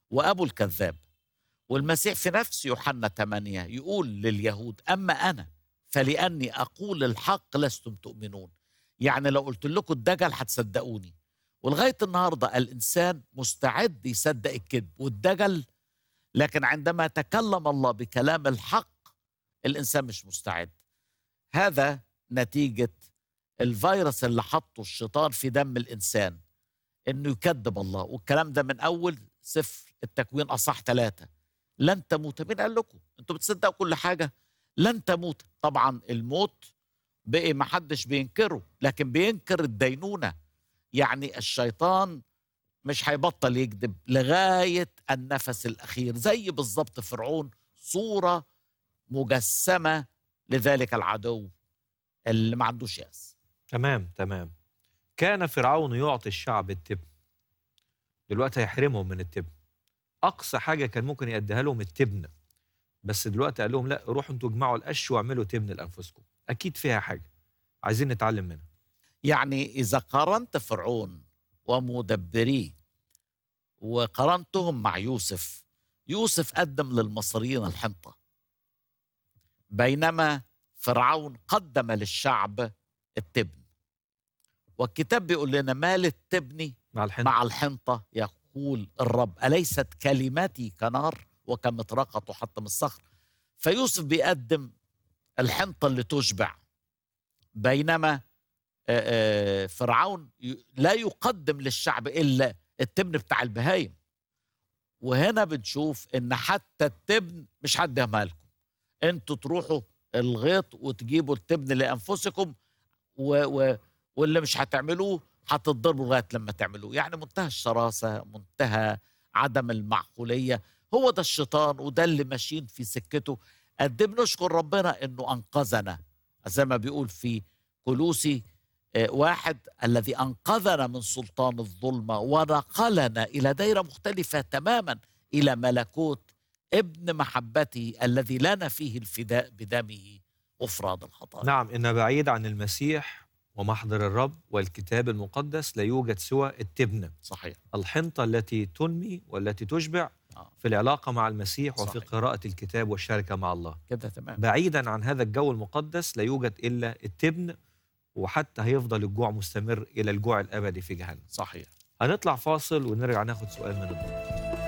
وأبو الكذاب والمسيح في نفس يوحنا 8 يقول لليهود أما أنا فلأني أقول الحق لستم تؤمنون يعني لو قلت لكم الدجل هتصدقوني ولغاية النهاردة الإنسان مستعد يصدق الكذب والدجل لكن عندما تكلم الله بكلام الحق الإنسان مش مستعد هذا نتيجة الفيروس اللي حطه الشيطان في دم الإنسان إنه يكذب الله والكلام ده من أول سفر التكوين أصح ثلاثة لن تموت مين قال لكم انتوا بتصدقوا كل حاجة لن تموت طبعا الموت بقي ما حدش بينكره لكن بينكر الدينونة يعني الشيطان مش هيبطل يكذب لغاية النفس الأخير زي بالظبط فرعون صورة مجسمة لذلك العدو اللي ما عندوش يأس تمام تمام كان فرعون يعطي الشعب التبن دلوقتي هيحرمهم من التبن اقصى حاجه كان ممكن يديها لهم التبن بس دلوقتي قال لهم لا روحوا انتوا اجمعوا القش واعملوا تبن لانفسكم اكيد فيها حاجه عايزين نتعلم منها يعني إذا قارنت فرعون ومدبريه وقارنتهم مع يوسف يوسف قدم للمصريين الحنطة بينما فرعون قدم للشعب التبن والكتاب بيقول لنا مال التبن مع الحنطه مع الحنطة يقول الرب أليست كلماتي كنار وكمطرقة تحطم الصخر فيوسف بيقدم الحنطة اللي تشبع بينما آه، آه، فرعون ي- لا يقدم للشعب إلا التبن بتاع البهايم وهنا بنشوف ان حتى التبن مش هديها لكم انتوا تروحوا الغيط وتجيبوا التبن لانفسكم و و واللي مش هتعملوه هتتضربوا لغايه لما تعملوه يعني منتهى الشراسه منتهى عدم المعقوليه هو ده الشيطان وده اللي ماشيين في سكته قد إيه بنشكر ربنا انه انقذنا زي ما بيقول في كلوسي آه، واحد الذي انقذنا من سلطان الظلمه ونقلنا الى دائره مختلفه تماما الى ملكوت ابن محبته الذي لنا فيه الفداء بدمه غفران الخطايا نعم ان بعيد عن المسيح ومحضر الرب والكتاب المقدس لا يوجد سوى التبن صحيح الحنطه التي تنمي والتي تشبع آه. في العلاقه مع المسيح وفي صحيح. قراءه الكتاب والشركه مع الله كده تمام بعيدا عن هذا الجو المقدس لا يوجد الا التبن وحتى هيفضل الجوع مستمر الى الجوع الابدي في جهنم صحيح هنطلع فاصل ونرجع ناخد سؤال من الضيوف